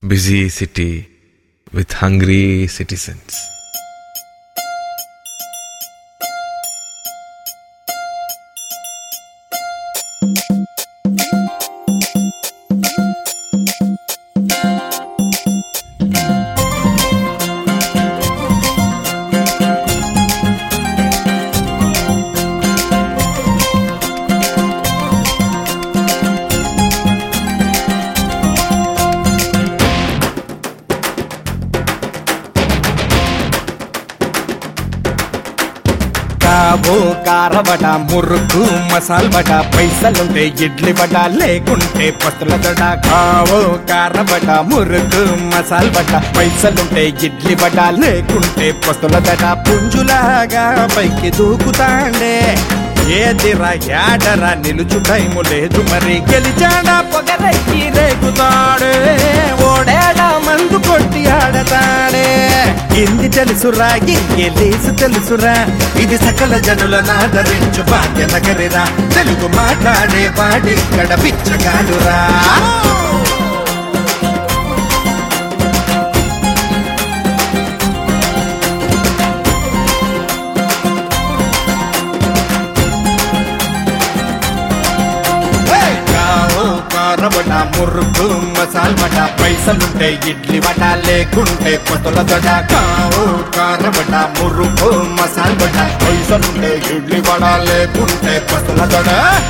busy city with hungry citizens. కాబో కారబట murukku మసాల్ బట పైసలుంటే idli బట లేకుంటే పస్తుల దడ కావో కారబట మురుకు మసాల్ బట పైసలుంటే ఇడ్లీ బట లేకుంటే పస్తుల దడ పుంజులాగా పైకి దూకుతాండే ఏదిరా యాడరా నిలుచు టైము లేదు మరి గెలిచాడా పొగరెక్కి రేగుతాడే ఓడేడా మందు కొట్టి ఆడతాడే ఇంది తెలుసురా ఇంకెలీసు తెలుసురా ఇది సకల జనుల నాదరించు భాగ్య నగరిరా తెలుగు మాట్లాడే వాడిక్కడ పిచ్చగాడురా కావు కారబట మురుకు మసాల్ బట పైసలుంటే ఇడ్లీ బట లేకుంటే కొత్తల దడ కావు కారబట మురుకు మసాల్ బట పైసలుంటే ఇడ్లీ బట లేకుంటే కొత్తల దడ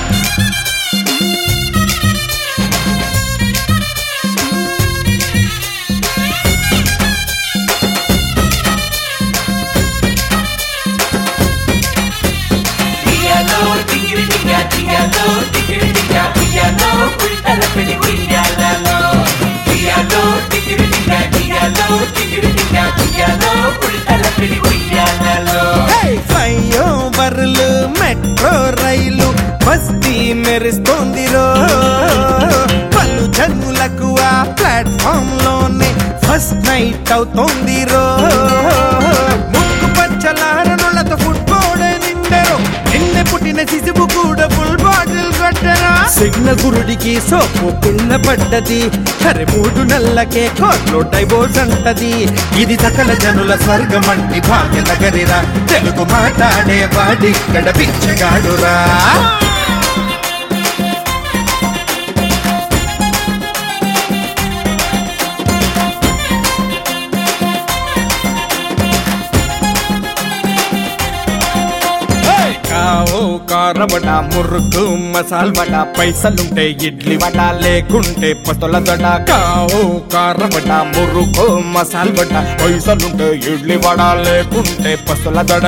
ఉయ్యాలో టింగిరి టింగా టింగాలో టింగిరి టింగా ఉయ్యాలో ఉల్టల పెళ్లి ఉయ్యాలలో ఉయ్యాలో టింగిరి టింగా టింగాలో టింగిరి టింగా ఉయ్యాలో ఉల్టల పెళ్లి ఉయ్యాలలో ఫ్లైఓవర్లు మెట్రో రైలు బస్తీ మెరుస్తోందిరో పలు జన్ములకు ఆ ప్లాట్ఫామ్ లోనే ఫస్ట్ నైట్ అవుతోందిరో ముక్కు పచ్చలారనులతో ఫుట్బాల్ నిండరు నిన్న పుట్టిన శిశువు కూడా ఫుల్ బాటిల్ కొట్టరా సిగ్నల్ గురుడికి సోపు పిల్ల పడ్డది అరే మూడు నెలలకే కోర్టులో డైవోర్స్ అంటది ఇది సకల జనుల స్వర్గం అంటి భాగ్య నగరిరా తెలుగు మాట్లాడే వాడిక్కడ పిచ్చగాడురా కావు కారబట మురుకు మసాల్ బట పైసలుంటే ఇడ్లీ వడ లేకుంటే పస్తుల దడ కావు కారబట మురుకు మసాల్ బట పైసలుంటే ఇడ్లీ వడ లేకుంటే పస్తుల దడ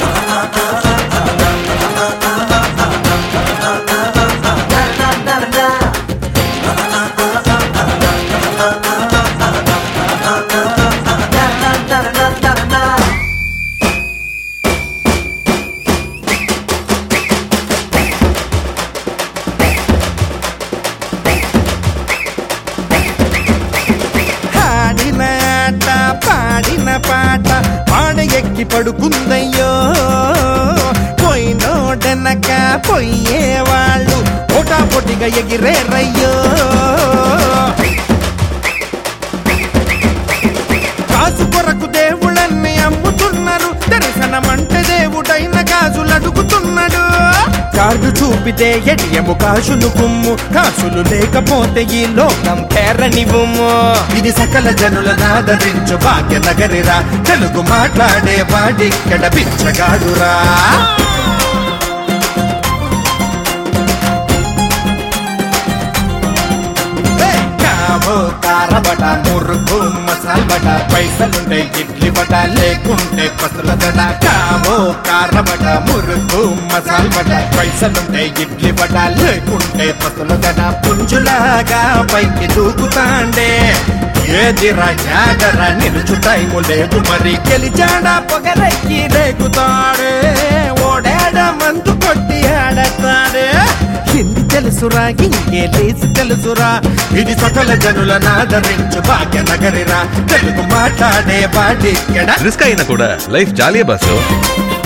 ఆడిన ఆట పాడిన పాట పాడ ఎక్కి పడుకుందయ్యో పోయినోడనక పోయేవాళ్ళు పోటా పొటిగా ఎగిరేరయ్యో కాసు కొరకు దేవుళ్ళన్ని అమ్ముతున్నారు దర్శనమంటే దేవుడైన కాసులు అడుగుతున్నాడు కార్డు చూపితే ఎడియము కాసులు కుమ్ము కాసులు లేకపోతే ఈ లోకం పేరనివ్వము ఇది సకల జనుల నాదరించు భాగ్య నగరిరా తెలుగు మాట్లాడే వాడిక్కడ పిచ్చగాడురా కావో కారబట మురుకు మసాల్ బట పైసలుంటే ఇడ్లీ బట లేకుంటే పసుల దడ కావో కారబట మురుకు మసాల్ బట పైసలుంటే ఇడ్లీ బట లేకుంటే పసుల దడ పుంజులాగా పైకి దూకుతాండే ఏదిరా జాగర నిలుచు టైము లేదు మరి గెలిచాడా పొగరెక్కి రేగుతాడే ఓడాడ మందు కొట్టి ఆడతాడే హిందీ తెలుసురా ఇంకే లేసి తెలుసురా ఇది సకల జనుల నాదరించు భాగ్య నగరిరా తెలుగు మాట్లాడే వాడిక్కడ రిస్క్ అయినా కూడా లైఫ్ జాలియే బాసు